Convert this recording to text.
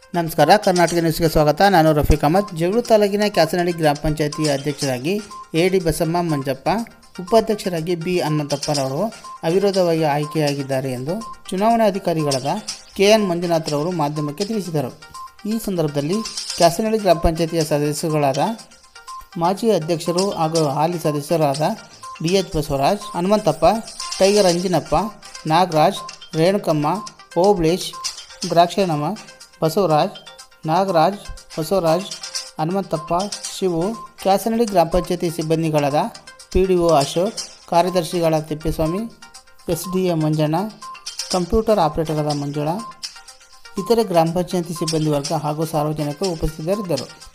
ನಮಸ್ಕಾರ ಕರ್ನಾಟಕ ನ್ಯೂಸ್ಗೆ ಸ್ವಾಗತ ನಾನು ರಫೀಕ್ ಅಹಮದ್ ಜಗಳೂರು ತಾಲೂಕಿನ ಕ್ಯಾಸನಹಳ್ಳಿ ಗ್ರಾಮ ಪಂಚಾಯತಿ ಅಧ್ಯಕ್ಷರಾಗಿ ಎ ಡಿ ಬಸಮ್ಮ ಮಂಜಪ್ಪ ಉಪಾಧ್ಯಕ್ಷರಾಗಿ ಬಿ ಹನುಮಂತಪ್ಪರವರು ಅವಿರೋಧವಾಗಿ ಆಯ್ಕೆಯಾಗಿದ್ದಾರೆ ಎಂದು ಚುನಾವಣಾ ಅಧಿಕಾರಿಗಳಾದ ಕೆ ಎನ್ ಮಂಜುನಾಥ್ರವರು ಮಾಧ್ಯಮಕ್ಕೆ ತಿಳಿಸಿದರು ಈ ಸಂದರ್ಭದಲ್ಲಿ ಕ್ಯಾಸನಹಳ್ಳಿ ಗ್ರಾಮ ಪಂಚಾಯತಿಯ ಸದಸ್ಯರುಗಳಾದ ಮಾಜಿ ಅಧ್ಯಕ್ಷರು ಹಾಗೂ ಹಾಲಿ ಸದಸ್ಯರಾದ D H Basavaraj Hanumanthappa Tiger Anjinappa Nagaraj Renukamma Obalesh Drakshanamma Basavaraj Nagaraj Basavaraj Hanumanthappa Shivu Kyasanahalli ಗ್ರಾಮ ಪಂಚಾಯತಿ ಸಿಬ್ಬಂದಿಗಳಾದ ಪಿ ಡಿ ಒ ಅಶೋಕ್ ಕಾರ್ಯದರ್ಶಿಗಳಾದ Thippeswamy S D A Manjanna computer ಆಪರೇಟರಾದ ಮಂಜುಳಾ ಇತರೆ ಗ್ರಾಮ ಪಂಚಾಯತಿ ಸಿಬ್ಬಂದಿ ವರ್ಗ ಹಾಗೂ ಸಾರ್ವಜನಿಕರು ಉಪಸ್ಥಿತರಿದ್ದರು